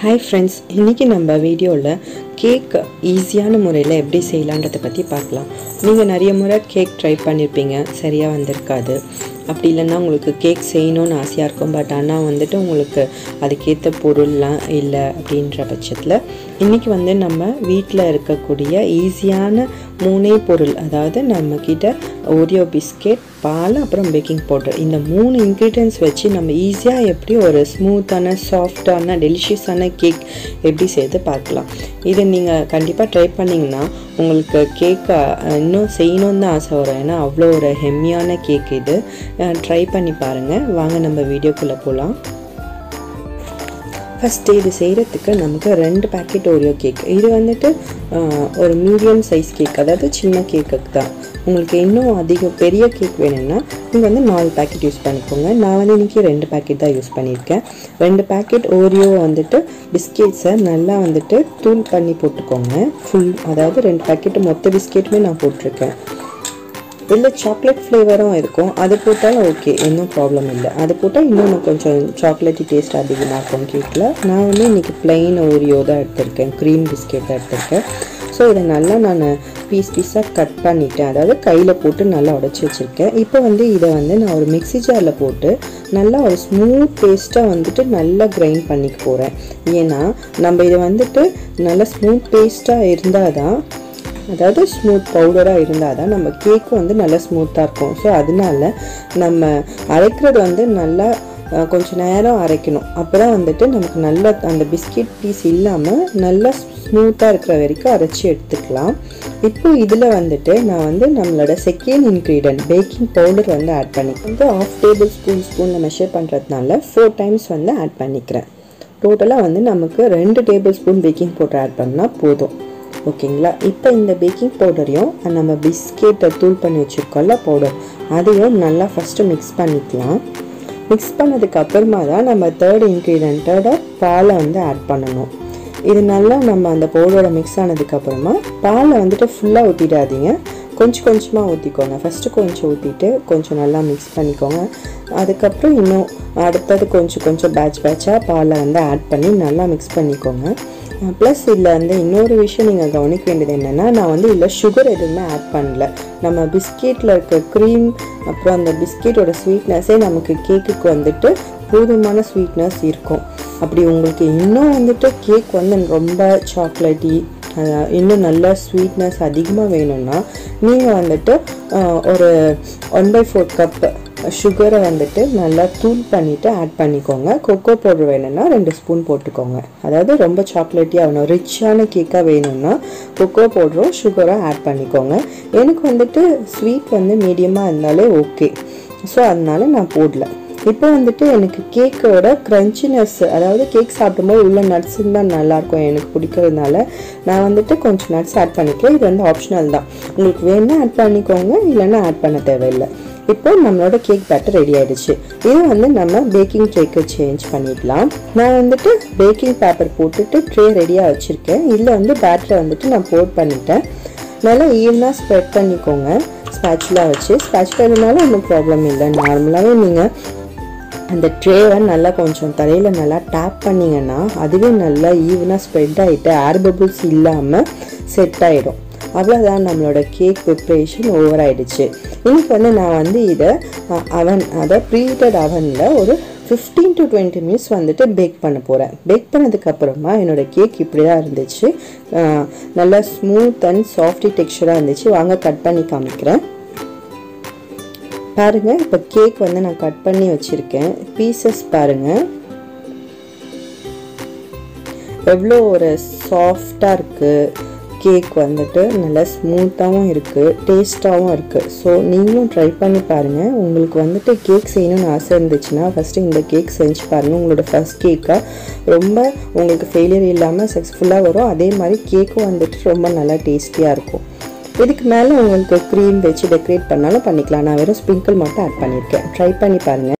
hi friends இன்றைக்கி நம்ம வீடியோவில் கேக் ஈஸியான முறையில் எப்படி செய்யலான்றதை பற்றி பார்க்கலாம் நீங்கள் நிறைய முறை கேக் ட்ரை பண்ணியிருப்பீங்க சரியாக வந்திருக்காது அப்படி இல்லைன்னா உங்களுக்கு கேக் செய்யணும்னு ஆசையாக இருக்கும் பட் ஆனால் வந்துட்டு உங்களுக்கு அதுக்கேற்ற பொருள்லாம் இல்லை அப்படின்ற பட்சத்தில் இன்றைக்கி வந்து நம்ம வீட்டில் இருக்கக்கூடிய ஈஸியான மூணே பொருள் அதாவது நம்மக்கிட்ட ஓரியோ பிஸ்கெட் பால் அப்புறம் பேக்கிங் பவுடர் இந்த மூணு இன்க்ரீடியன்ஸ் வச்சு நம்ம ஈஸியாக எப்படி ஒரு ஸ்மூத்தான சாஃப்டான டெலிஷியஸான கேக் எப்படி செய்து பார்க்கலாம் இதை நீங்கள் கண்டிப்பாக ட்ரை பண்ணிங்கன்னா உங்களுக்கு கேக்கை இன்னும் செய்யணும்னு தான் ஆசை வரும் ஏன்னா அவ்வளோ ஒரு ஹெம்மியான கேக் இது ட்ரை பண்ணி பாருங்கள் வாங்க நம்ம வீடியோக்குள்ளே போகலாம் ஃபஸ்ட்டு இது செய்கிறதுக்கு நமக்கு ரெண்டு பேக்கெட் ஓரியோ கேக் இது வந்துட்டு ஒரு மீடியம் சைஸ் கேக் அதாவது சின்ன கேக்குக்கு தான் உங்களுக்கு இன்னும் அதிகம் பெரிய கேக் வேணும்னா நீங்கள் வந்து நாலு பேக்கெட் யூஸ் பண்ணிக்கோங்க நான் வந்து இன்றைக்கி ரெண்டு பேக்கெட் தான் யூஸ் பண்ணியிருக்கேன் ரெண்டு பேக்கெட் ஓரியோ வந்துட்டு பிஸ்கெட்ஸை நல்லா வந்துட்டு தூள் பண்ணி போட்டுக்கோங்க ஃபுல் அதாவது ரெண்டு பேக்கெட்டு மொத்த பிஸ்கெட்டுமே நான் போட்டிருக்கேன் இல்லை சாக்லேட் ஃப்ளேவரும் இருக்கும் அது போட்டாலும் ஓகே இன்னும் ப்ராப்ளம் இல்லை அது போட்டால் இன்னொன்று கொஞ்சம் சாக்லேட்டி டேஸ்ட் அதிகமாக இருக்கும் கேக்கில் நான் வந்து இன்றைக்கி பிளெயின் ஓரியோ தான் எடுத்திருக்கேன் க்ரீம் பிஸ்கெட் தான் எடுத்திருக்கேன் ஸோ இதை நல்லா நான் பீஸ் பீஸாக கட் பண்ணிவிட்டேன் அதாவது கையில் போட்டு நல்லா உடச்சி வச்சுருக்கேன் இப்போ வந்து இதை வந்து நான் ஒரு மிக்ஸி ஜாரில் போட்டு நல்லா ஒரு ஸ்மூத் பேஸ்ட்டாக வந்துட்டு நல்லா கிரைண்ட் பண்ணிக்க போகிறேன் ஏன்னா நம்ம இதை வந்துட்டு நல்லா ஸ்மூத் பேஸ்ட்டாக இருந்தால் தான் அதாவது ஸ்மூத் பவுடராக இருந்தால் தான் நம்ம கேக்கும் வந்து நல்லா ஸ்மூத்தாக இருக்கும் ஸோ அதனால நம்ம அரைக்கிறது வந்து நல்லா கொஞ்ச நேரம் அரைக்கணும் அப்போ தான் வந்துட்டு நமக்கு நல்ல அந்த பிஸ்கெட் பீஸ் இல்லாமல் நல்லா ஸ்மூத்தாக இருக்கிற வரைக்கும் அரைச்சி எடுத்துக்கலாம் இப்போ இதில் வந்துட்டு நான் வந்து நம்மளோட செகண்ட் இன்க்ரீடியன்ட் பேக்கிங் பவுடர் வந்து ஆட் பண்ணி வந்து ஆஃப் டேபிள் ஸ்பூன் ஸ்பூனில் மெஷர் பண்ணுறதுனால ஃபோர் டைம்ஸ் வந்து ஆட் பண்ணிக்கிறேன் டோட்டலாக வந்து நமக்கு ரெண்டு tablespoon baking powder add பண்ணால் போதும் ஓகேங்களா இப்போ இந்த பேக்கிங் பவுடரையும் நம்ம பிஸ்கெட்டை தூள் பண்ணி வச்சுருக்கோம்ல பவுடர் அதையும் நல்லா ஃபஸ்ட்டு மிக்ஸ் பண்ணிக்கலாம் மிக்ஸ் பண்ணதுக்கு அப்புறமா தான் நம்ம தேர்ட் இன்க்ரீடியண்ட்டோட பாலை வந்து ஆட் பண்ணணும் இது நல்லா நம்ம அந்த பவுடரோட மிக்ஸ் ஆனதுக்கப்புறமா பாலை வந்துட்டு ஃபுல்லாக ஊற்றிடாதீங்க கொஞ்சம் கொஞ்சமாக ஊற்றிக்கோங்க ஃபஸ்ட்டு கொஞ்சம் ஊற்றிட்டு கொஞ்சம் நல்லா மிக்ஸ் பண்ணிக்கோங்க அதுக்கப்புறம் இன்னும் அடுத்தது கொஞ்சம் கொஞ்சம் பேட்ச் பேட்சாக பாலை வந்து ஆட் பண்ணி நல்லா மிக்ஸ் பண்ணிக்கோங்க ப்ளஸ் இதில் வந்து இன்னொரு விஷயம் நீங்கள் கவனிக்க வேண்டியது என்னென்னா நான் வந்து இதில் சுகர் எதுவுமே ஆட் பண்ணல நம்ம பிஸ்கெட்டில் இருக்க க்ரீம் அப்புறம் அந்த பிஸ்கெட்டோட ஸ்வீட்னஸே நமக்கு கேக்குக்கு வந்துட்டு போதுமான ஸ்வீட்னஸ் இருக்கும் அப்படி உங்களுக்கு இன்னும் வந்துட்டு கேக் வந்து ரொம்ப சாக்லேட்டி இன்னும் நல்லா ஸ்வீட்னஸ் அதிகமாக வேணும்னா நீங்கள் வந்துட்டு ஒரு ஒன் பை ஃபோர் கப் சுகரை வந்துட்டு நல்லா தூள் பண்ணிவிட்டு ஆட் பண்ணிக்கோங்க கொக்கோ பவுடர் வேணும்னா ரெண்டு ஸ்பூன் போட்டுக்கோங்க அதாவது ரொம்ப சாக்லேட்டியாக வேணும் ரிச்சான கேக்காக வேணும்னா கொக்கோ பவுடரும் சுகரும் ஆட் பண்ணிக்கோங்க எனக்கு வந்துட்டு ஸ்வீட் வந்து மீடியமாக இருந்தாலே ஓகே ஸோ அதனால நான் போடல இப்போ வந்துட்டு எனக்கு கேக்கோட க்ரன்ச்சினஸ் அதாவது கேக் சாப்பிடும்போது உள்ள நட்ஸ் இருந்தால் நல்லாயிருக்கும் எனக்கு பிடிக்கிறதுனால நான் வந்துட்டு கொஞ்சம் நட்ஸ் ஆட் பண்ணிக்கிறேன் இது வந்து ஆப்ஷனல் தான் உங்களுக்கு வேணால் ஆட் பண்ணிக்கோங்க இல்லைன்னா ஆட் பண்ண தேவையில்லை இப்போ நம்மளோட கேக் பேட்டர் ரெடி ஆயிடுச்சு இது வந்து நம்ம பேக்கிங் ட்ரேக்கு சேஞ்ச் பண்ணிடலாம் நான் வந்துட்டு பேக்கிங் பேப்பர் போட்டுட்டு ட்ரே ரெடியாக வச்சுருக்கேன் இதில் வந்து பேட்டரை வந்துட்டு நான் போட் பண்ணிட்டேன் நல்லா ஈவனாக ஸ்ப்ரெட் பண்ணிக்கோங்க ஸ்பேச்சுலாக வச்சு ஸ்பேச்சுலா இருந்தாலும் ஒன்றும் ப்ராப்ளம் இல்லை நார்மலாகவே நீங்கள் அந்த ட்ரேவை நல்லா கொஞ்சம் தலையில் நல்லா டேப் பண்ணிங்கன்னா அதுவே நல்லா ஈவனாக ஸ்ப்ரெட் ஆகிட்டு ஏர் பபிள்ஸ் இல்லாமல் செட் ஆகிடும் அவ்வளோதான் நம்மளோட கேக் ப்ரிப்ரேஷன் ஓவர் ஆகிடுச்சு இன்னைக்கு வந்து நான் வந்து இதை அவன் அதை ப்ரீஹீட்டட் அவனில் ஒரு ஃபிஃப்டீன் டு டுவெண்ட்டி மினிட்ஸ் வந்துட்டு பேக் பண்ண போகிறேன் பேக் பண்ணதுக்கப்புறமா என்னோடய கேக் இப்படி தான் இருந்துச்சு நல்லா ஸ்மூத் அண்ட் சாஃப்டி டெக்ஸ்டராக இருந்துச்சு வாங்க கட் பண்ணி காமிக்கிறேன் பாருங்கள் இப்போ கேக் வந்து நான் கட் பண்ணி வச்சுருக்கேன் பீசஸ் பாருங்கள் எவ்வளோ ஒரு சாஃப்டாக இருக்குது கேக் வந்துட்டு நல்லா ஸ்மூத்தாகவும் இருக்குது டேஸ்ட்டாகவும் இருக்குது ஸோ நீங்களும் ட்ரை பண்ணி பாருங்கள் உங்களுக்கு வந்துட்டு கேக் செய்யணும்னு ஆசை இருந்துச்சுன்னா ஃபஸ்ட்டு இந்த கேக் செஞ்சு பாருங்கள் உங்களோட ஃபஸ்ட் கேக்காக ரொம்ப உங்களுக்கு ஃபெயிலியர் இல்லாமல் சக்ஸஸ்ஃபுல்லாக வரும் அதே மாதிரி கேக்கும் வந்துட்டு ரொம்ப நல்லா டேஸ்டியாக இருக்கும் இதுக்கு மேலே உங்களுக்கு க்ரீம் வச்சு டெக்கரேட் பண்ணாலும் பண்ணிக்கலாம் நான் வெறும் ஸ்ப்ரிங்கிள் மட்டும் ஆட் பண்ணியிருக்கேன் ட்ரை பண்ணி பாருங்கள்